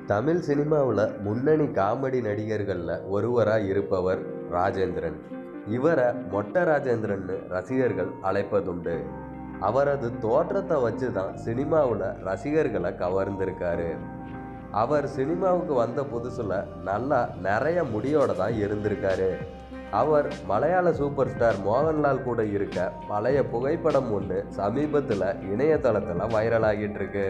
தமிழ் சினிமாவில் முன்னணி காமெடி நடிகர்களில் ஒருவராக இருப்பவர் ராஜேந்திரன் இவரை மொட்டை ராஜேந்திரன்னு ரசிகர்கள் அழைப்பதுண்டு அவரது தோற்றத்தை வச்சு தான் சினிமாவில் ரசிகர்களை கவர்ந்திருக்காரு அவர் சினிமாவுக்கு வந்த புதுசில் நல்லா நிறைய முடியோட தான் இருந்திருக்காரு அவர் மலையாள சூப்பர் ஸ்டார் மோகன்லால் கூட இருக்க பழைய புகைப்படம் ஒன்று சமீபத்தில் இணையதளத்தில் வைரலாகிட்டு இருக்கு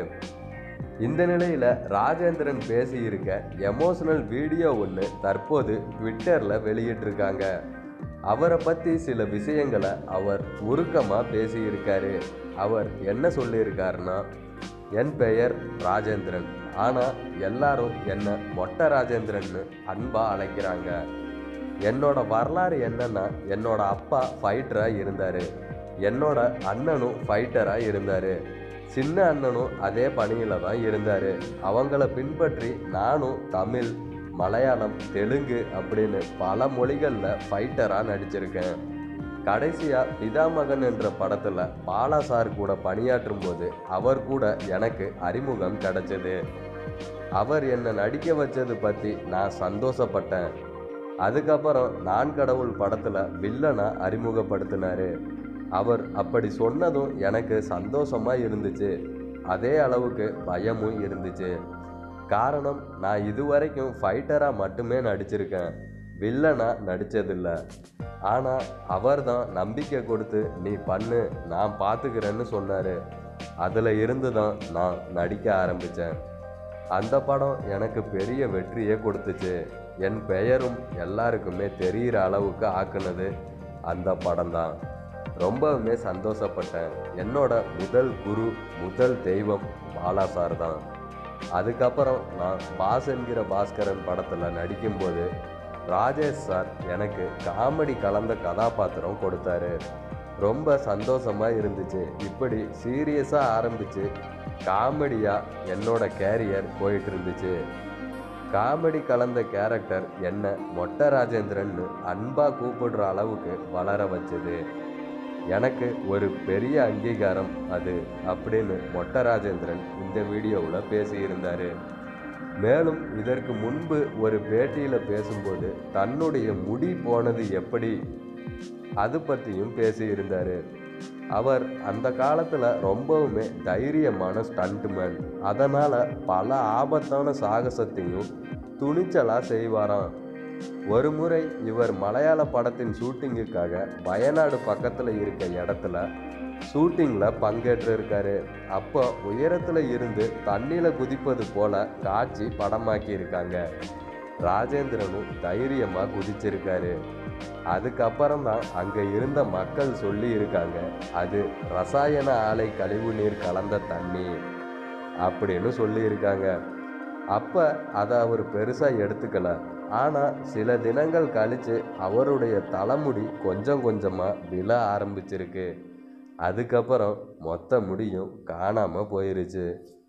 இந்த நிலையில் ராஜேந்திரன் பேசியிருக்க எமோஷனல் வீடியோ ஒன்று தற்போது ட்விட்டரில் வெளியிட்டிருக்காங்க அவரை பற்றி சில விஷயங்களை அவர் உருக்கமாக பேசியிருக்காரு அவர் என்ன சொல்லியிருக்காருன்னா என் பெயர் ராஜேந்திரன் ஆனால் எல்லாரும் என்னை மொட்டை ராஜேந்திரன்னு அன்பாக அழைக்கிறாங்க என்னோட வரலாறு என்னன்னா என்னோட அப்பா ஃபைட்டராக இருந்தார் என்னோட அண்ணனும் ஃபைட்டராக இருந்தார் சின்ன அண்ணனும் அதே பணியில் தான் இருந்தார் அவங்கள பின்பற்றி நானும் தமிழ் மலையாளம் தெலுங்கு அப்படின்னு பல மொழிகளில் ஃபைட்டராக நடிச்சிருக்கேன் கடைசியாக பிதாமகன் என்ற படத்தில் பாலா சார் கூட பணியாற்றும் போது அவர் கூட எனக்கு அறிமுகம் கிடைச்சது அவர் என்னை நடிக்க வச்சது பற்றி நான் சந்தோஷப்பட்டேன் அதுக்கப்புறம் நான் கடவுள் படத்தில் வில்லனை அறிமுகப்படுத்தினாரு அவர் அப்படி சொன்னதும் எனக்கு சந்தோஷமாக இருந்துச்சு அதே அளவுக்கு பயமும் இருந்துச்சு காரணம் நான் இதுவரைக்கும் ஃபைட்டராக மட்டுமே நடிச்சிருக்கேன் வில்லனா நடித்ததில்ல ஆனால் அவர் தான் நம்பிக்கை கொடுத்து நீ பண்ணு நான் பார்த்துக்கிறேன்னு சொன்னார் அதில் இருந்து தான் நான் நடிக்க ஆரம்பித்தேன் அந்த படம் எனக்கு பெரிய வெற்றியை கொடுத்துச்சு என் பெயரும் எல்லாருக்குமே தெரிகிற அளவுக்கு ஆக்குனது அந்த படம் தான் ரொம்பவுமே சந்தோஷப்பட்டேன் என்னோட முதல் குரு முதல் தெய்வம் பாலா சார் தான் அதுக்கப்புறம் நான் பாஸ் என்கிற பாஸ்கரன் படத்தில் நடிக்கும்போது ராஜேஷ் சார் எனக்கு காமெடி கலந்த கதாபாத்திரம் கொடுத்தாரு ரொம்ப சந்தோஷமாக இருந்துச்சு இப்படி சீரியஸாக ஆரம்பித்து காமெடியாக என்னோட கேரியர் போயிட்டு இருந்துச்சு காமெடி கலந்த கேரக்டர் என்ன மொட்டை ராஜேந்திரன்னு அன்பாக கூப்பிடுற அளவுக்கு வளர வச்சது எனக்கு ஒரு பெரிய அங்கீகாரம் அது அப்படின்னு மொட்டை ராஜேந்திரன் இந்த வீடியோவில் பேசியிருந்தார் மேலும் இதற்கு முன்பு ஒரு பேட்டியில் பேசும்போது தன்னுடைய முடி போனது எப்படி அது பற்றியும் பேசியிருந்தார் அவர் அந்த காலத்தில் ரொம்பவுமே தைரியமான ஸ்டண்ட்மேன் அதனால் பல ஆபத்தான சாகசத்தையும் துணிச்சலாக செய்வாராம் ஒரு முறை இவர் மலையாள படத்தின் ஷூட்டிங்குக்காக வயநாடு பக்கத்தில் இருக்க இடத்துல ஷூட்டிங்கில் பங்கேற்றிருக்காரு அப்போ உயரத்தில் இருந்து தண்ணியில் குதிப்பது போல காட்சி படமாக்கியிருக்காங்க ராஜேந்திரனும் தைரியமாக குதிச்சிருக்காரு அதுக்கப்புறம் தான் அங்கே இருந்த மக்கள் சொல்லி இருக்காங்க அது ரசாயன ஆலை கழிவு நீர் கலந்த தண்ணி அப்படின்னு சொல்லியிருக்காங்க அப்போ அதை அவர் பெருசாக எடுத்துக்கல ஆனால் சில தினங்கள் கழித்து அவருடைய தலைமுடி கொஞ்சம் கொஞ்சமாக விழ ஆரம்பிச்சிருக்கு அதுக்கப்புறம் மொத்த முடியும் காணாமல் போயிருச்சு